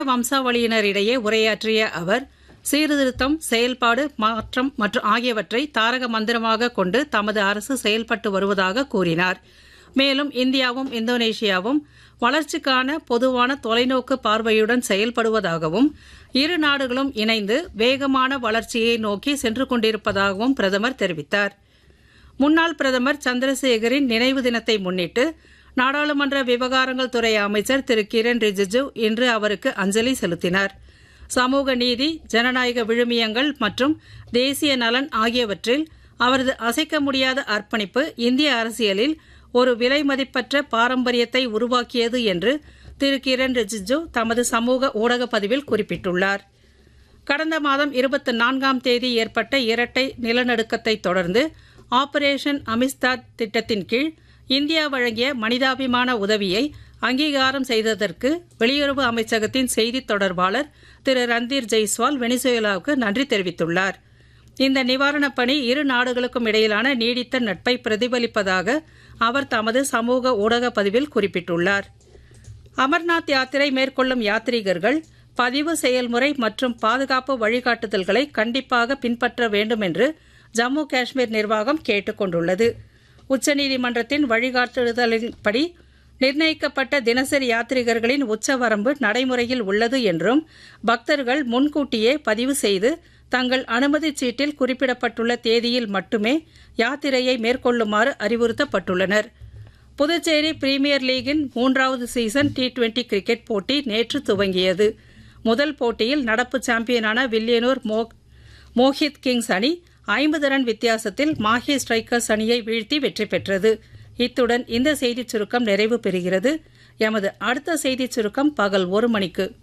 வம்சாவளியினரிடையே உரையாற்றிய அவர் சீர்திருத்தம் செயல்பாடு மாற்றம் மற்றும் ஆகியவற்றை தாரக மந்திரமாக கொண்டு தமது அரசு செயல்பட்டு வருவதாக கூறினார் மேலும் இந்தியாவும் இந்தோனேஷியாவும் வளர்ச்சிக்கான பொதுவான தொலைநோக்கு பார்வையுடன் செயல்படுவதாகவும் இரு நாடுகளும் இணைந்து வேகமான வளர்ச்சியை நோக்கி சென்று கொண்டிருப்பதாகவும் பிரதமர் தெரிவித்தார் முன்னாள் பிரதமர் சந்திரசேகரின் நினைவு தினத்தை முன்னிட்டு நாடாளுமன்ற விவகாரங்கள் துறை அமைச்சர் திரு கிரண் ரிஜிஜு இன்று அவருக்கு அஞ்சலி செலுத்தினார் சமூக நீதி ஜனநாயக விழுமியங்கள் மற்றும் தேசிய நலன் ஆகியவற்றில் அவரது அசைக்க முடியாத அர்ப்பணிப்பு இந்திய அரசியலில் ஒரு விலைமதிப்பற்ற பாரம்பரியத்தை உருவாக்கியது என்று திரு கிரண் ரிஜிஜு தமது சமூக ஊடக பதிவில் குறிப்பிட்டுள்ளார் கடந்த மாதம் இருபத்தி நான்காம் தேதி ஏற்பட்ட இரட்டை நிலநடுக்கத்தை தொடர்ந்து ஆபரேஷன் அமிஸ்தாத் திட்டத்தின் கீழ் இந்தியா வழங்கிய மனிதாபிமான உதவியை அங்கீகாரம் செய்ததற்கு வெளியுறவு அமைச்சகத்தின் செய்தித் தொடர்பாளர் திரு ரந்தீர் ஜெய்ஸ்வால் வெனிசுவேலாவுக்கு நன்றி தெரிவித்துள்ளார் இந்த நிவாரணப் பணி இரு நாடுகளுக்கும் இடையிலான நீடித்த நட்பை பிரதிபலிப்பதாக அவர் தமது சமூக ஊடக பதிவில் குறிப்பிட்டுள்ளார் அமர்நாத் யாத்திரை மேற்கொள்ளும் யாத்ரீகர்கள் பதிவு செயல்முறை மற்றும் பாதுகாப்பு வழிகாட்டுதல்களை கண்டிப்பாக பின்பற்ற வேண்டும் என்று ஜம்மு காஷ்மீர் நிர்வாகம் கேட்டுக் கொண்டுள்ளது உச்சநீதிமன்றத்தின் வழிகாட்டுதலின்படி நிர்ணயிக்கப்பட்ட தினசரி யாத்ரீகர்களின் உச்சவரம்பு நடைமுறையில் உள்ளது என்றும் பக்தர்கள் முன்கூட்டியே பதிவு செய்து தங்கள் அனுமதிச் சீட்டில் குறிப்பிடப்பட்டுள்ள தேதியில் மட்டுமே யாத்திரையை மேற்கொள்ளுமாறு அறிவுறுத்தப்பட்டுள்ளனர் புதுச்சேரி பிரீமியர் லீகின் மூன்றாவது சீசன் டி டுவெண்டி கிரிக்கெட் போட்டி நேற்று துவங்கியது முதல் போட்டியில் நடப்பு சாம்பியனான வில்லியனூர் மோ மோஹித் கிங்ஸ் அணி ஐம்பது ரன் வித்தியாசத்தில் மாஹி ஸ்ட்ரைக்கர்ஸ் அணியை வீழ்த்தி வெற்றி பெற்றது இத்துடன் இந்த செய்திச் சுருக்கம் நிறைவு பெறுகிறது எமது அடுத்த செய்திச் சுருக்கம் பகல் ஒரு மணிக்கு